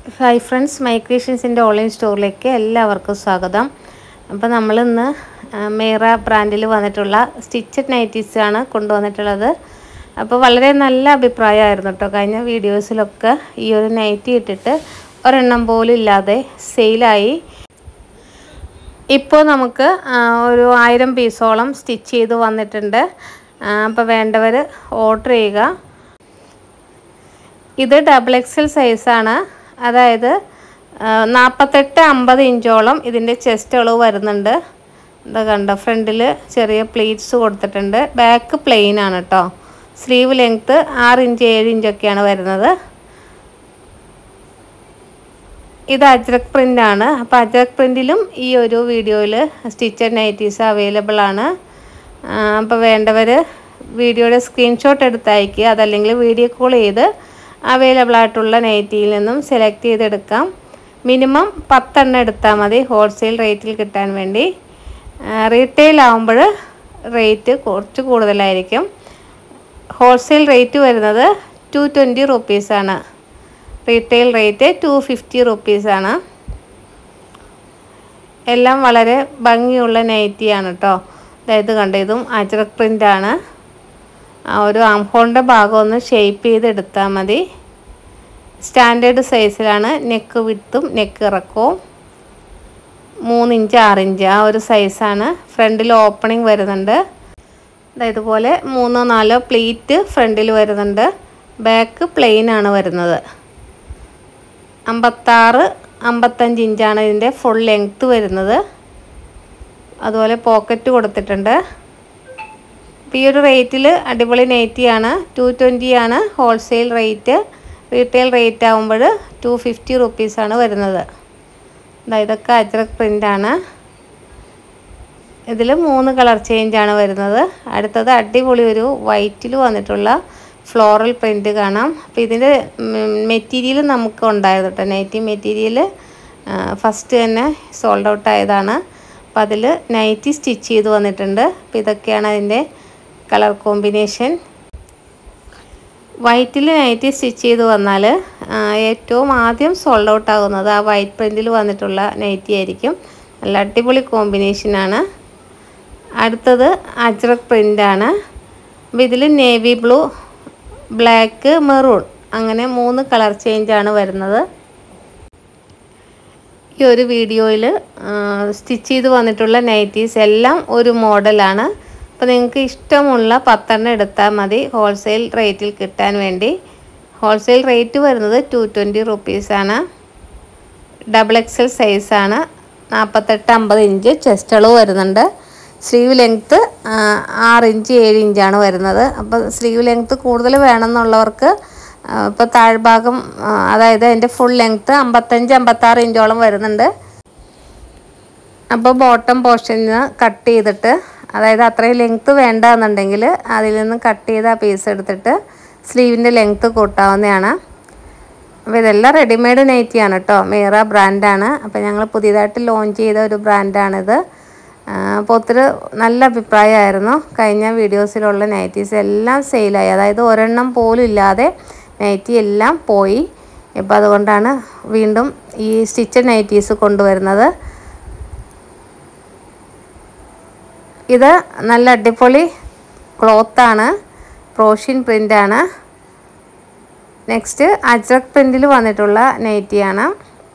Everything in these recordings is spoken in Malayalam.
ഹായ് ഫ്രണ്ട്സ് മൈ ക്രിയേഷൻസിൻ്റെ ഓൺലൈൻ സ്റ്റോറിലേക്ക് എല്ലാവർക്കും സ്വാഗതം അപ്പോൾ നമ്മളിന്ന് മേറ ബ്രാൻഡിൽ വന്നിട്ടുള്ള സ്റ്റിച്ചഡ് നൈറ്റീസ് ആണ് കൊണ്ടുവന്നിട്ടുള്ളത് അപ്പോൾ വളരെ നല്ല അഭിപ്രായമായിരുന്നു കേട്ടോ കഴിഞ്ഞ വീഡിയോസിലൊക്കെ ഈ ഒരു നൈറ്റി ഇട്ടിട്ട് ഒരെണ്ണം പോലും ഇല്ലാതെ സെയിലായി ഇപ്പോൾ നമുക്ക് ആ, ഒരു ആയിരം പീസോളം സ്റ്റിച്ച് ചെയ്ത് വന്നിട്ടുണ്ട് ആ, അപ്പോൾ വേണ്ടവർ ഓർഡർ ചെയ്യുക ഇത് ഡബിൾ എക്സൽ സൈസാണ് അതായത് നാൽപ്പത്തെട്ട് അമ്പത് ഇഞ്ചോളം ഇതിൻ്റെ ചെസ്റ്റ് അളവ് വരുന്നുണ്ട് എന്താ കണ്ടോ ഫ്രണ്ടിൽ ചെറിയ പ്ലീറ്റ്സ് കൊടുത്തിട്ടുണ്ട് ബാക്ക് പ്ലെയിൻ ആണ് കേട്ടോ സ്ലീവ് ലെങ്ത്ത് ആറ് ഇഞ്ച് ഏഴ് ഇഞ്ചൊക്കെയാണ് വരുന്നത് ഇത് അജ്രക് പ്രിൻ്റ് ആണ് അപ്പോൾ അജ്രക് പ്രിൻറ്റിലും ഈ ഒരു വീഡിയോയിൽ സ്റ്റിച്ചഡ് നൈറ്റീസ് അവൈലബിൾ ആണ് അപ്പോൾ വേണ്ടവർ വീഡിയോയുടെ സ്ക്രീൻഷോട്ട് എടുത്ത് അയക്കുക അതല്ലെങ്കിൽ വീഡിയോ കോൾ ചെയ്ത് അവൈലബിൾ ആയിട്ടുള്ള നൈറ്റിയിൽ നിന്നും സെലക്ട് ചെയ്തെടുക്കാം മിനിമം പത്തെണ്ണം എടുത്താൽ മതി ഹോൾസെയിൽ റേറ്റിൽ കിട്ടാൻ വേണ്ടി റീറ്റെയിൽ ആകുമ്പോൾ റേറ്റ് കുറച്ച് കൂടുതലായിരിക്കും ഹോൾസെയിൽ റേറ്റ് വരുന്നത് ടു ട്വൻറ്റി റുപ്പീസാണ് റീറ്റെയിൽ റേറ്റ് ടു ഫിഫ്റ്റി റുപ്പീസാണ് എല്ലാം വളരെ ഭംഗിയുള്ള നൈറ്റിയാണ് കേട്ടോ അതായത് കണ്ട ഇതും അജ്രക് പ്രിൻ്റാണ് ആ ഒരു ആംഹോളിൻ്റെ ഭാഗം ഒന്ന് ഷേപ്പ് ചെയ്ത് എടുത്താൽ മതി സ്റ്റാൻഡേർഡ് സൈസിലാണ് നെക്ക് വിട്ടും നെക്ക് ഇറക്കവും മൂന്നിഞ്ച് ആറിഞ്ച് ആ ഒരു സൈസാണ് ഫ്രണ്ടിൽ ഓപ്പണിംഗ് വരുന്നുണ്ട് ദാ ഇതുപോലെ മൂന്നോ നാലോ പ്ലീറ്റ് ഫ്രണ്ടിൽ വരുന്നുണ്ട് ബാക്ക് പ്ലെയിൻ ആണ് വരുന്നത് അമ്പത്താറ് അമ്പത്തഞ്ച് ഇഞ്ചാണ് ഇതിൻ്റെ ഫുൾ ലെങ്ത്ത് വരുന്നത് അതുപോലെ പോക്കറ്റ് കൊടുത്തിട്ടുണ്ട് അപ്പോൾ ഈ ഒരു റേറ്റിൽ അടിപൊളി നൈറ്റിയാണ് ടു ട്വൻറ്റി ആണ് ഹോൾസെയിൽ റേറ്റ് റീറ്റെയിൽ റേറ്റ് ആകുമ്പോൾ ടു ഫിഫ്റ്റി റുപ്പീസാണ് വരുന്നത് ദാ ഇതൊക്കെ അജ്രക് പ്രിൻ്റാണ് ഇതിൽ മൂന്ന് കളർ ചേഞ്ചാണ് വരുന്നത് അടുത്തത് അടിപൊളി ഒരു വൈറ്റിൽ വന്നിട്ടുള്ള ഫ്ലോറൽ പ്രിൻ്റ് കാണാം അപ്പോൾ ഇതിൻ്റെ മെറ്റീരിയൽ നമുക്ക് ഉണ്ടായിരുന്നു കേട്ടോ നൈറ്റി മെറ്റീരിയൽ ഫസ്റ്റ് തന്നെ സോൾഡ് ഔട്ട് ആയതാണ് അപ്പോൾ അതിൽ നൈറ്റി സ്റ്റിച്ച് ചെയ്ത് വന്നിട്ടുണ്ട് അപ്പോൾ ഇതൊക്കെയാണ് അതിൻ്റെ കളർ കോമ്പിനേഷൻ വൈറ്റിൽ നൈറ്റി സ്റ്റിച്ച് ചെയ്ത് വന്നാൽ ഏറ്റവും ആദ്യം സോൾഡ് ഔട്ട് ആകുന്നത് ആ വൈറ്റ് പ്രിൻറ്റിൽ വന്നിട്ടുള്ള നൈറ്റി ആയിരിക്കും നല്ല അടിപൊളി കോമ്പിനേഷനാണ് അടുത്തത് അജ്രക് പ്രിൻ്റാണ് അപ്പോൾ ഇതിൽ നേവി ബ്ലൂ ബ്ലാക്ക് മെറൂൺ അങ്ങനെ മൂന്ന് കളർ ചേഞ്ചാണ് വരുന്നത് ഈ ഒരു വീഡിയോയിൽ സ്റ്റിച്ച് ചെയ്ത് വന്നിട്ടുള്ള നൈറ്റീസ് എല്ലാം ഒരു മോഡലാണ് അപ്പോൾ നിങ്ങൾക്ക് ഇഷ്ടമുള്ള പത്തെണ്ണം എടുത്താൽ മതി ഹോൾസെയിൽ റേറ്റിൽ കിട്ടാൻ വേണ്ടി ഹോൾസെയിൽ റേറ്റ് വരുന്നത് ടു ട്വൻറ്റി റുപ്പീസാണ് ഡബിൾ എക്സൽ സൈസാണ് നാൽപ്പത്തെട്ട് അമ്പത് ഇഞ്ച് ചെസ്റ്റ് അളവ് വരുന്നുണ്ട് സ്ലീവ് ലെങ്ത്ത് ആറ് ഇഞ്ച് ഏഴ് ഇഞ്ചാണ് വരുന്നത് അപ്പോൾ സ്ലീവ് ലെങ്ത്ത് കൂടുതൽ വേണമെന്നുള്ളവർക്ക് ഇപ്പോൾ താഴ്ഭാഗം അതായത് അതിൻ്റെ ഫുൾ ലെങ്ത്ത് അമ്പത്തഞ്ച് അമ്പത്താറ് ഇഞ്ചോളം വരുന്നുണ്ട് അപ്പോൾ ബോട്ടം പോർഷനിൽ നിന്ന് കട്ട് ചെയ്തിട്ട് അതായത് അത്രയും ലെങ്ത്ത് വേണ്ട എന്നുണ്ടെങ്കിൽ അതിൽ നിന്ന് കട്ട് ചെയ്ത ആ പീസ് എടുത്തിട്ട് സ്ലീവിൻ്റെ ലെങ്ത്ത് കൂട്ടാവുന്നതാണ് അപ്പോൾ ഇതെല്ലാം റെഡിമെയ്ഡ് നൈറ്റിയാണ് കേട്ടോ മീറ ബ്രാൻഡാണ് അപ്പോൾ ഞങ്ങൾ പുതിയതായിട്ട് ലോഞ്ച് ചെയ്ത ഒരു ബ്രാൻഡാണിത് അപ്പോൾ ഒത്തിരി നല്ല അഭിപ്രായമായിരുന്നു കഴിഞ്ഞ വീഡിയോസിലുള്ള നൈറ്റീസ് എല്ലാം സെയിലായി അതായത് ഒരെണ്ണം പോലും ഇല്ലാതെ നൈറ്റി എല്ലാം പോയി ഇപ്പോൾ അതുകൊണ്ടാണ് വീണ്ടും ഈ സ്റ്റിച്ചഡ് നൈറ്റീസ് കൊണ്ടുവരുന്നത് ഇത് നല്ല അടിപൊളി ക്ലോത്താണ് പ്രോഷ്യൻ പ്രിൻ്റാണ് നെക്സ്റ്റ് അജ്രക് പ്രിൻറ്റിൽ വന്നിട്ടുള്ള നൈറ്റിയാണ്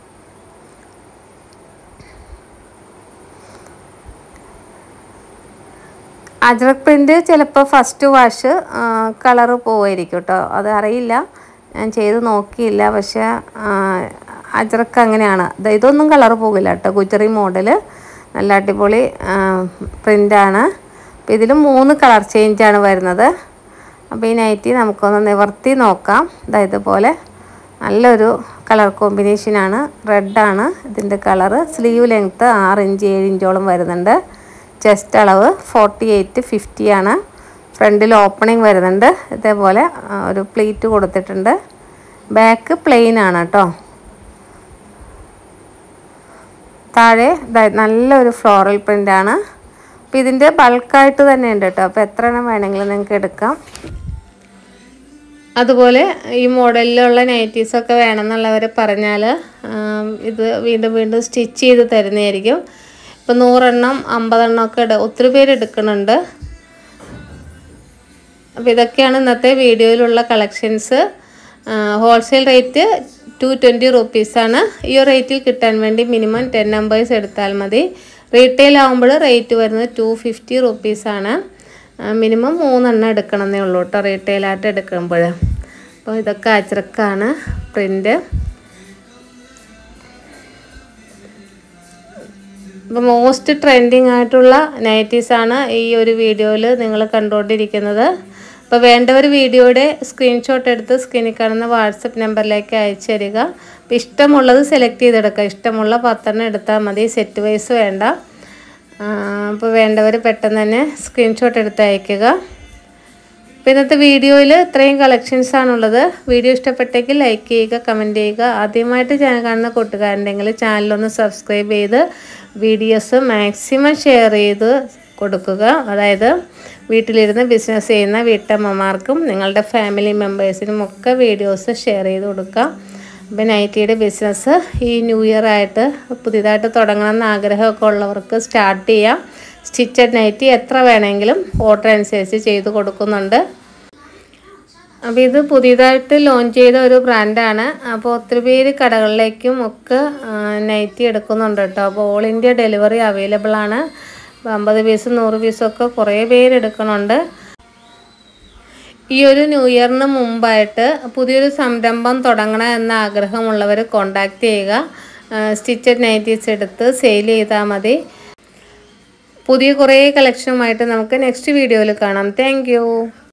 അജ്രക് പ്രിൻ്റ് ചിലപ്പോൾ ഫസ്റ്റ് വാഷ് കളറ് പോവായിരിക്കും കേട്ടോ അത് അറിയില്ല ഞാൻ ചെയ്ത് നോക്കിയില്ല പക്ഷേ അജ്രക്ക് അങ്ങനെയാണ് ഇതൊന്നും കളറ് പോകില്ല കേട്ടോ ഗുജറി മോഡൽ നല്ല അടിപൊളി പ്രിൻ്റാണ് അപ്പോൾ ഇതിൽ മൂന്ന് കളർ ചേഞ്ചാണ് വരുന്നത് അപ്പോൾ ഈ നൈറ്റി നമുക്കൊന്ന് നിവർത്തി നോക്കാം ഇതാ ഇതുപോലെ നല്ലൊരു കളർ കോമ്പിനേഷനാണ് റെഡാണ് ഇതിൻ്റെ കളറ് സ്ലീവ് ലെങ്ത്ത് ആറ് ഇഞ്ച് ഏഴ് ഇഞ്ചോളം വരുന്നുണ്ട് ചെസ്റ്റ് അളവ് ഫോർട്ടി എയ്റ്റ് ഫിഫ്റ്റി ആണ് ഫ്രണ്ടിൽ ഓപ്പണിംഗ് വരുന്നുണ്ട് ഇതേപോലെ ഒരു പ്ലീറ്റ് കൊടുത്തിട്ടുണ്ട് ബാക്ക് പ്ലെയിൻ ആണ് കേട്ടോ താഴെ നല്ലൊരു ഫ്ലോറൽ പ്രിൻ്റാണ് അപ്പോൾ ഇതിൻ്റെ ബൾക്കായിട്ട് തന്നെ ഉണ്ട് കേട്ടോ അപ്പോൾ എത്ര എണ്ണം വേണമെങ്കിലും നിങ്ങൾക്ക് എടുക്കാം അതുപോലെ ഈ മോഡലിലുള്ള നൈറ്റീസൊക്കെ വേണമെന്നുള്ളവർ പറഞ്ഞാൽ ഇത് വീണ്ടും വീണ്ടും സ്റ്റിച്ച് ചെയ്ത് തരുന്നതായിരിക്കും ഇപ്പം നൂറെണ്ണം അമ്പതെണ്ണം ഒക്കെ ഇട ഒത്തിരി പേര് എടുക്കുന്നുണ്ട് അപ്പോൾ ഇതൊക്കെയാണ് ഇന്നത്തെ വീഡിയോയിലുള്ള collections wholesale rate two twenty റുപ്പീസാണ് ഈ റേറ്റിൽ കിട്ടാൻ വേണ്ടി മിനിമം ടെൻ നമ്പേഴ്സ് എടുത്താൽ മതി റീറ്റെയിൽ ആകുമ്പോൾ റേറ്റ് വരുന്നത് ടു ഫിഫ്റ്റി റുപ്പീസാണ് മിനിമം മൂന്നെണ്ണം എടുക്കണമെന്നേ ഉള്ളൂ കേട്ടോ റീറ്റെയിലായിട്ട് എടുക്കുമ്പോൾ അപ്പോൾ ഇതൊക്കെ അച്ചറക്കാണ് പ്രിൻ്റ് അപ്പോൾ മോസ്റ്റ് ട്രെൻഡിങ് ആയിട്ടുള്ള നൈറ്റീസാണ് ഈ ഒരു വീഡിയോയിൽ നിങ്ങൾ കണ്ടുകൊണ്ടിരിക്കുന്നത് അപ്പോൾ വേണ്ടവർ വീഡിയോയുടെ സ്ക്രീൻഷോട്ട് എടുത്ത് സ്ക്രീനിൽ കാണുന്ന വാട്സപ്പ് നമ്പറിലേക്ക് അയച്ചു തരിക അപ്പോൾ ഇഷ്ടമുള്ളത് സെലക്ട് ചെയ്തെടുക്കുക ഇഷ്ടമുള്ള പത്തെണ്ണം എടുത്താൽ മതി സെറ്റ് വൈസ് വേണ്ട അപ്പോൾ വേണ്ടവർ പെട്ടെന്ന് തന്നെ സ്ക്രീൻഷോട്ട് എടുത്ത് അയയ്ക്കുക അപ്പോൾ ഇന്നത്തെ വീഡിയോയിൽ ഇത്രയും കളക്ഷൻസ് ആണുള്ളത് വീഡിയോ ഇഷ്ടപ്പെട്ടെങ്കിൽ ലൈക്ക് ചെയ്യുക കമൻറ്റ് ചെയ്യുക ആദ്യമായിട്ട് ചാനൽ കാണുന്ന കൂട്ടുകാരുണ്ടെങ്കിൽ ചാനലൊന്ന് സബ്സ്ക്രൈബ് ചെയ്ത് വീഡിയോസ് മാക്സിമം ഷെയർ ചെയ്ത് കൊടുക്കുക അതായത് വീട്ടിലിരുന്ന് ബിസിനസ് ചെയ്യുന്ന വീട്ടമ്മമാർക്കും നിങ്ങളുടെ ഫാമിലി മെമ്പേഴ്സിനും ഒക്കെ വീഡിയോസ് ഷെയർ ചെയ്ത് കൊടുക്കുക അപ്പോൾ നൈറ്റിയുടെ ബിസിനസ് ഈ ന്യൂ ഇയർ ആയിട്ട് പുതിയതായിട്ട് തുടങ്ങണമെന്ന് ആഗ്രഹമൊക്കെ ഉള്ളവർക്ക് സ്റ്റാർട്ട് ചെയ്യാം സ്റ്റിച്ചഡ് നൈറ്റി എത്ര വേണമെങ്കിലും ഓർഡർ അനുസരിച്ച് ചെയ്ത് കൊടുക്കുന്നുണ്ട് അപ്പോൾ ഇത് പുതിയതായിട്ട് ലോഞ്ച് ചെയ്ത ഒരു ബ്രാൻഡാണ് അപ്പോൾ ഒത്തിരി പേര് കടകളിലേക്കും ഒക്കെ നൈറ്റി എടുക്കുന്നുണ്ട് കേട്ടോ അപ്പോൾ ഓൾ ഇന്ത്യ ഡെലിവറി അവൈലബിൾ ആണ് അപ്പോൾ അമ്പത് പീസ് നൂറ് പീസൊക്കെ കുറേ പേര് എടുക്കണുണ്ട് ഈ ഒരു ന്യൂ ഇയറിന് മുമ്പായിട്ട് പുതിയൊരു സംരംഭം തുടങ്ങണം എന്ന ആഗ്രഹമുള്ളവർ കോണ്ടാക്ട് ചെയ്യുക സ്റ്റിച്ചഡ് നൈറ്റീസ് എടുത്ത് സെയിൽ ചെയ്താൽ മതി പുതിയ കുറേ കളക്ഷനുമായിട്ട് നമുക്ക് നെക്സ്റ്റ് വീഡിയോയിൽ കാണാം താങ്ക്